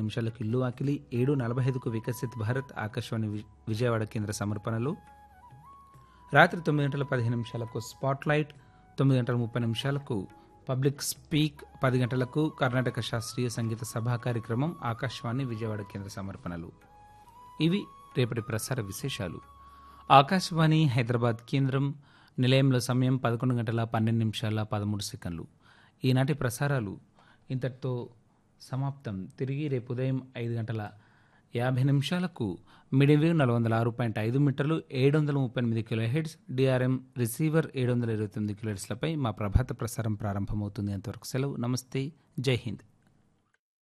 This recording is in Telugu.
నిమిషాలకు ఇల్లు వాకిలి ఏడు నలభై ఐదుకు వికసిత్ భారత్ ఆకాశవాణి వి- విజయవాడ కేంద్ర సమర్పణలు రాత్రి తొమ్మిది గంటల పదిహేను నిమిషాలకు స్పాట్ లైట్ తొమ్మిది గంటల ముప్పై నిమిషాలకు పబ్లిక్ స్పీక్ పది గంటలకు కర్ణాటక శాస్త్రీయ సంగీత సభా కార్యక్రమం ఆకాశవాణి విజయవాడ కేంద్ర సమర్పణలు ఇవి రేపటి ప్రసార విశేషాలు ఆకాశవాణి హైదరాబాద్ కేంద్రం నిలయంలో సమయం పదకొండు గంటల పన్నెండు నిమిషాల పదమూడు సెకండ్లు ఈనాటి ప్రసారాలు ఇంతటితో సమాప్తం తిరిగి రేపు ఉదయం ఐదు గంటల యాభై నిమిషాలకు మీడియం వేవ్ నాలుగు వందల ఆరు పాయింట్ ఐదు మీటర్లు ఏడు వందల ముప్పై ఎనిమిది కిలో హెడ్స్ డిఆర్ఎం రిసీవర్ ఏడు వందల ఇరవై తొమ్మిది కిలో హెడ్స్లపై మా ప్రభాత ప్రసారం ప్రారంభమవుతుంది అంతవరకు సెలవు నమస్తే జై హింద్